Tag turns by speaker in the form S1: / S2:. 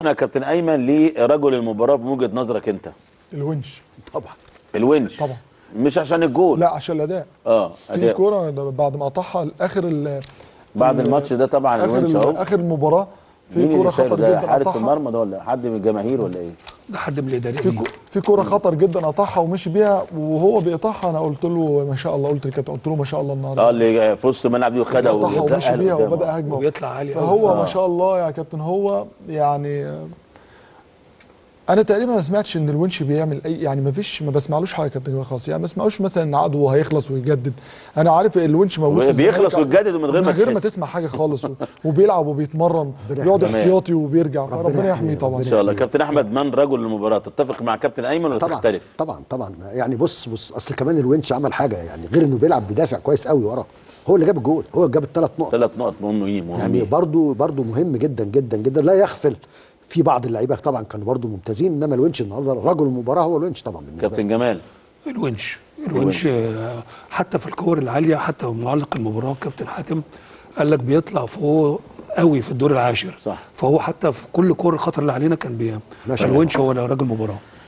S1: يا كابتن ايمن لرجل المباراه بوجهه نظرك انت
S2: الونش
S3: طبعا
S1: الونش
S2: طبعا.
S1: مش عشان الجول
S2: لا عشان الاداء
S1: اه
S2: في
S1: أداء.
S2: كوره بعد ما قطعها اخر ال
S1: بعد
S2: ال-
S1: الماتش ده طبعا
S2: اخر
S1: الونش
S2: ال-
S1: اهو
S2: اخر المباراه في
S1: مين
S2: كوره
S1: اللي شايله
S2: خطر
S1: ده
S2: جدا
S1: حارس
S2: قطعها
S1: المرمى ده ولا حد من الجماهير ولا ايه؟
S4: ده حد من الاداريين
S2: في كو- في كوره خطر جدا قطعها ومشي بيها وهو بيقطعها انا قلت له ما شاء الله قلت لكابتن قلت له ما شاء الله
S1: اه
S2: النهارده
S1: اللي في وسط الملعب دي وخدها
S2: قطعها ومشي
S1: وزقها
S2: بيها
S1: لقدام.
S2: وبدا هجمه
S4: وبيطلع عالي قوي
S2: فهو
S1: آه.
S2: ما شاء الله يا كابتن هو يعني آه، انا تقريبا ما سمعتش ان الونش بيعمل اي يعني ما فيش ما بسمعلوش حاجه يا كابتن خالص يعني ما بسمعوش مثلا ان عقده هيخلص ويجدد انا عارف الونش موجود في
S1: بيخلص
S2: الزمالك
S1: ويجدد ومن غير ما
S2: من غير ما
S1: تحس.
S2: تسمع حاجه خالص و- وبيلعب وبيتمرن
S3: ربنا
S2: بيقعد
S1: يحميه.
S2: احتياطي وبيرجع
S3: ربنا
S2: فربنا يحميه
S3: يحميه،
S2: طبعا
S1: ان شاء الله كابتن احمد من رجل المباراه تتفق مع كابتن ايمن ولا
S3: طبعا
S1: تختلف؟
S3: طبعا طبعا يعني بص بص اصل كمان الونش عمل حاجه يعني غير انه بيلعب بيدافع كويس قوي ورا هو اللي جاب الجول هو اللي جاب الثلاث نقط
S1: ثلاث نقط مهمين
S3: يعني
S1: مهمين
S3: برضو برضو مهم جدا جدا جدا لا يغفل في بعض اللعيبه طبعا كانوا برضو ممتازين انما الونش النهارده رجل المباراه هو الونش طبعا بالنسبه لي.
S1: كابتن جمال
S4: الونش الونش آه، حتى في الكور العاليه حتى معلق المباراه كابتن حاتم قال لك بيطلع فوق قوي في الدور العاشر
S1: صح.
S4: فهو حتى في كل كور الخطر اللي علينا كان بي
S3: ما شاء الله.
S4: الونش هو راجل مباراه